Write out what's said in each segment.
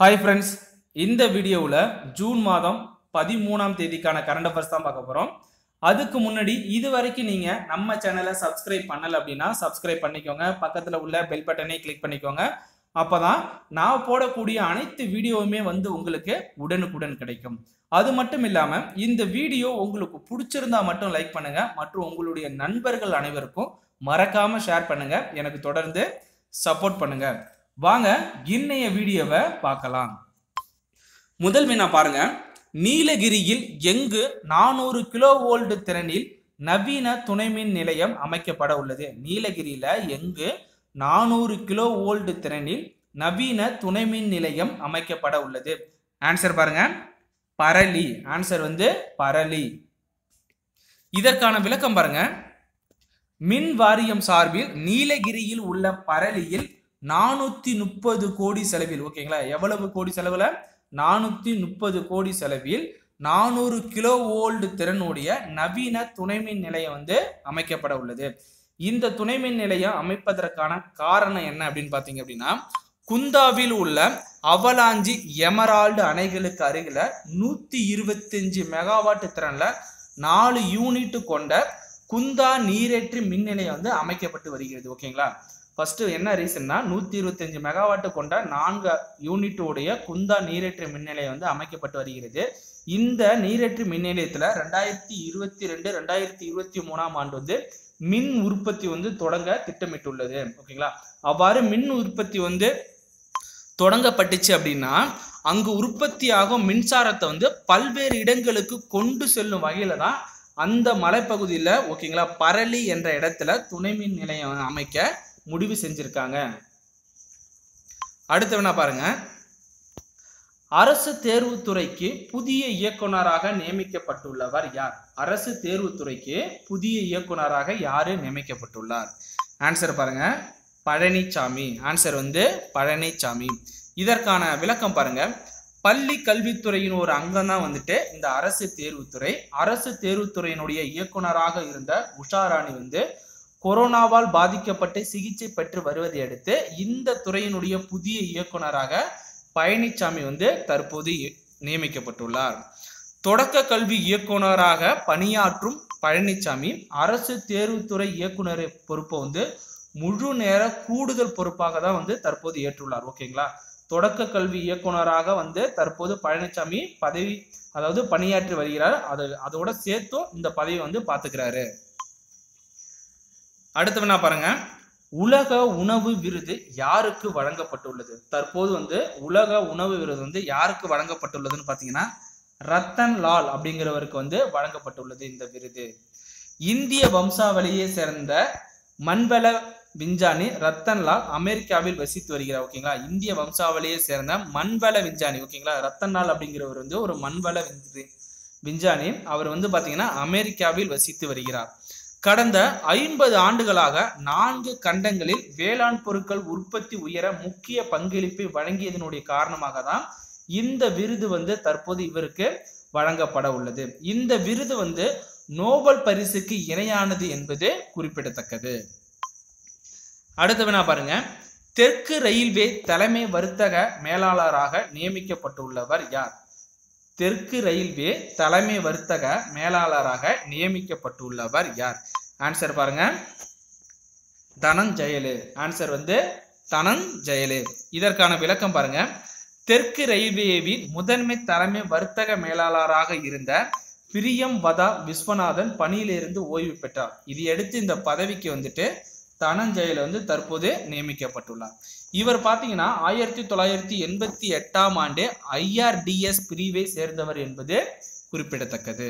hi friends இந்த வீடியோவில் June மாதம் பதிமூணாம் தேதிக்கான கரண்ட் அஃபேர்ஸ் தான் பார்க்க போகிறோம் அதுக்கு முன்னாடி இது வரைக்கும் நீங்கள் நம்ம சேனலை சப்ஸ்கிரைப் பண்ணலை அப்படின்னா சப்ஸ்கிரைப் பண்ணிக்கோங்க பக்கத்தில் உள்ள பெல் பட்டனை கிளிக் பண்ணிக்கோங்க அப்போ தான் நான் போடக்கூடிய அனைத்து வீடியோவுமே வந்து உங்களுக்கு உடனுக்குடன் கிடைக்கும் அது மட்டும் இல்லாமல் இந்த வீடியோ உங்களுக்கு பிடிச்சிருந்தா மட்டும் லைக் பண்ணுங்கள் மற்றும் உங்களுடைய நண்பர்கள் அனைவருக்கும் மறக்காமல் ஷேர் பண்ணுங்கள் எனக்கு தொடர்ந்து சப்போர்ட் பண்ணுங்கள் வாங்க இன்னைய வீடியோவை பார்க்கலாம் முதல் வினா பாருங்க நீலகிரியில் எங்கு நானூறு கிலோ வோல்ட் திறனில் நவீன துணைமின் நிலையம் அமைக்கப்பட உள்ளது நீலகிரியில எங்கு நானூறு கிலோ வோல்ட் திறனில் நவீன துணைமின் நிலையம் அமைக்கப்பட உள்ளது ஆன்சர் பாருங்க பரளி ஆன்சர் வந்து பரளி இதற்கான விளக்கம் பாருங்க மின் வாரியம் சார்பில் நீலகிரியில் உள்ள பரளியில் நானூத்தி முப்பது கோடி செலவில் ஓகேங்களா எவ்வளவு கோடி செலவுல நானூத்தி முப்பது கோடி செலவில் நானூறு கிலோ வோல்ட் திறனுடைய நவீன துணைமின் நிலையம் வந்து அமைக்கப்பட உள்ளது இந்த துணைமின் நிலையம் அமைப்பதற்கான காரணம் என்ன அப்படின்னு பார்த்தீங்க அப்படின்னா குந்தாவில் உள்ள அவலாஞ்சி எமரால்டு அணைகளுக்கு அருகில நூத்தி இருபத்தஞ்சு மெகாவாட் திறன்ல நாலு யூனிட் கொண்ட குந்தா நீரேற்று மின் நிலையம் வந்து அமைக்கப்பட்டு வருகிறது ஓகேங்களா ஃபர்ஸ்ட் என்ன ரீசன்னா நூத்தி இருபத்தஞ்சு மெகாவாட் கொண்ட நான்கு யூனிட் உடைய குந்தா நீரேற்று மின் நிலையம் வந்து அமைக்கப்பட்டு வருகிறது இந்த நீரேற்று மின் நிலையத்துல ரெண்டாயிரத்தி இருபத்தி ரெண்டு ரெண்டாயிரத்தி இருபத்தி மூணாம் ஆண்டு வந்து மின் உற்பத்தி வந்து தொடங்க திட்டமிட்டுள்ளது ஓகேங்களா அவ்வாறு மின் உற்பத்தி வந்து தொடங்கப்பட்டுச்சு அப்படின்னா அங்கு உற்பத்தியாகும் மின்சாரத்தை வந்து பல்வேறு இடங்களுக்கு கொண்டு செல்லும் வகையில தான் அந்த மலைப்பகுதியில ஓகேங்களா பரளி என்ற இடத்துல துணை மின் நிலையம் அமைக்க முடிவு செஞ்சிருக்காங்க அடுத்து வேணா பாருங்க அரசு தேர்வுத்துறைக்கு புதிய இயக்குனராக நியமிக்கப்பட்டுள்ளவர் யார் அரசு தேர்வுத்துறைக்கு புதிய இயக்குனராக யாரு நியமிக்கப்பட்டுள்ளார் ஆன்சர் பாருங்க பழனிசாமி ஆன்சர் வந்து பழனிசாமி இதற்கான விளக்கம் பாருங்க பள்ளி கல்வித்துறையின் ஒரு அங்கம் தான் வந்துட்டு இந்த அரசு தேர்வுத்துறை அரசு தேர்வுத்துறையினுடைய இயக்குனராக இருந்த உஷாராணி வந்து கொரோனாவால் பாதிக்கப்பட்டு சிகிச்சை பெற்று வருவதை அடுத்து இந்த துறையினுடைய புதிய இயக்குனராக பழனிசாமி வந்து தற்போது நியமிக்கப்பட்டுள்ளார் தொடக்க கல்வி இயக்குனராக பணியாற்றும் பழனிசாமி அரசு தேர்வுத்துறை இயக்குனர் பொறுப்பை வந்து முழு நேர கூடுதல் பொறுப்பாக தான் வந்து தற்போது ஏற்றுள்ளார் ஓகேங்களா தொடக்க கல்வி இயக்குனராக வந்து தற்போது பழனிசாமி பதவி அதாவது பணியாற்றி வருகிறார் அது அதோட சேர்த்தும் இந்த பதவி வந்து பாத்துக்கிறாரு அடுத்து என்ன பாருங்க உலக உணவு விருது யாருக்கு வழங்கப்பட்டுள்ளது தற்போது வந்து உலக உணவு விருது வந்து யாருக்கு வழங்கப்பட்டுள்ளதுன்னு பாத்தீங்கன்னா ரத்தன் லால் அப்படிங்கிறவருக்கு வந்து வழங்கப்பட்டுள்ளது இந்த விருது இந்திய வம்சாவளியை சேர்ந்த மண்வள விஞ்ஞானி ரத்தன் லால் அமெரிக்காவில் வசித்து வருகிறார் ஓகேங்களா இந்திய வம்சாவளியை சேர்ந்த மண்வள விஞ்ஞானி ஓகேங்களா ரத்தன் லால் அப்படிங்கிறவர் வந்து ஒரு மண்வள விஞ்ஞானி அவர் வந்து பாத்தீங்கன்னா அமெரிக்காவில் வசித்து வருகிறார் கடந்த ஐம்பது ஆண்டுகளாக நான்கு கண்டங்களில் வேளாண் பொருட்கள் உற்பத்தி உயர முக்கிய பங்களிப்பை வழங்கியதனுடைய காரணமாக தான் இந்த விருது வந்து தற்போது இவருக்கு வழங்கப்பட உள்ளது இந்த விருது வந்து நோபல் பரிசுக்கு இணையானது என்பது குறிப்பிடத்தக்கது அடுத்த வினா பாருங்க தெற்கு ரயில்வே தலைமை வர்த்தக மேலாளராக நியமிக்கப்பட்டுள்ளவர் யார் தெற்கு ரயில்வே தலைமை வர்த்தக மேலாளராக நியமிக்கப்பட்டுள்ளவர் யார் ஆன்சர் பாருங்க தனஞ்செயலு ஆன்சர் வந்து தனஞ்செயலு இதற்கான விளக்கம் பாருங்க தெற்கு ரயில்வேவின் முதன்மை தலைமை வர்த்தக மேலாளராக இருந்த பிரியம் வதா விஸ்வநாதன் பணியிலிருந்து ஓய்வு பெற்றார் இதையடுத்து இந்த பதவிக்கு வந்துட்டு தனஞ்செயல் வந்து தற்போது நியமிக்கப்பட்டுள்ளார் இவர் பார்த்தீங்கன்னா ஆயிரத்தி தொள்ளாயிரத்தி எண்பத்தி எட்டாம் ஆண்டு ஐஆர்டிஎஸ் பிரிவை சேர்ந்தவர் என்பது குறிப்பிடத்தக்கது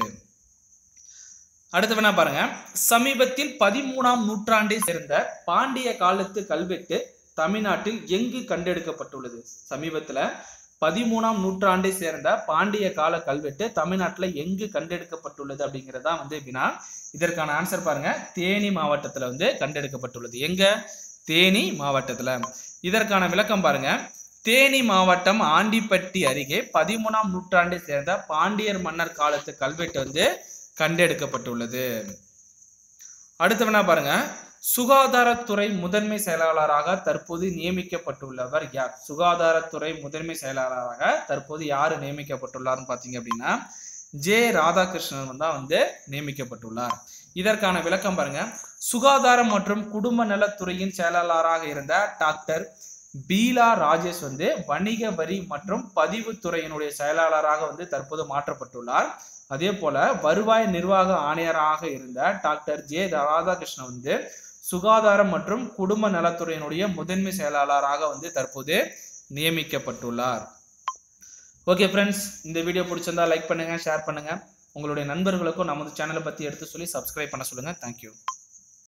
அடுத்து வேணா பாருங்க சமீபத்தில் பதிமூணாம் நூற்றாண்டை சேர்ந்த பாண்டிய காலத்து கல்வெட்டு தமிழ்நாட்டில் எங்கு கண்டெடுக்கப்பட்டுள்ளது சமீபத்துல பதிமூணாம் நூற்றாண்டை சேர்ந்த பாண்டிய கால கல்வெட்டு தமிழ்நாட்டுல எங்கு கண்டெடுக்கப்பட்டுள்ளது அப்படிங்கிறதா வந்து வினா இதற்கான ஆன்சர் பாருங்க தேனி மாவட்டத்துல வந்து கண்டெடுக்கப்பட்டுள்ளது எங்க தேனி மாவட்டத்துல இதற்கான விளக்கம் பாருங்க தேனி மாவட்டம் ஆண்டிப்பட்டி அருகே பதிமூணாம் நூற்றாண்டை சேர்ந்த பாண்டியர் மன்னர் காலத்து கல்வெட்டு வந்து கண்டெடுக்கப்பட்டுள்ளது அடுத்து வேணா பாருங்க சுகாதாரத்துறை முதன்மை செயலாளராக தற்போது நியமிக்கப்பட்டுள்ளவர் யார் சுகாதாரத்துறை முதன்மை செயலாளராக தற்போது யார் நியமிக்கப்பட்டுள்ளார்னு பார்த்தீங்க அப்படின்னா ஜே ராதாகிருஷ்ணன் தான் வந்து நியமிக்கப்பட்டுள்ளார் இதற்கான விளக்கம் பாருங்க சுகாதாரம் மற்றும் குடும்ப நலத்துறையின் செயலாளராக இருந்த டாக்டர் பீலா ராஜேஷ் வந்து வணிக வரி மற்றும் பதிவுத்துறையினுடைய செயலாளராக வந்து தற்போது மாற்றப்பட்டுள்ளார் அதே போல வருவாய் நிர்வாக ஆணையராக இருந்த டாக்டர் ஜே ராதாகிருஷ்ணன் வந்து சுகாதாரம் மற்றும் குடும்ப நலத்துறையினுடைய முதன்மை செயலாளராக வந்து தற்போது நியமிக்கப்பட்டுள்ளார் ஓகே ஃப்ரெண்ட்ஸ் இந்த வீடியோ பிடிச்சிருந்தா லைக் பண்ணுங்க ஷேர் பண்ணுங்க உங்களுடைய நண்பர்களுக்கும் நமது சேனலை பத்தி எடுத்து சொல்லி சப்ஸ்கிரைப் பண்ண சொல்லுங்க தேங்க்யூ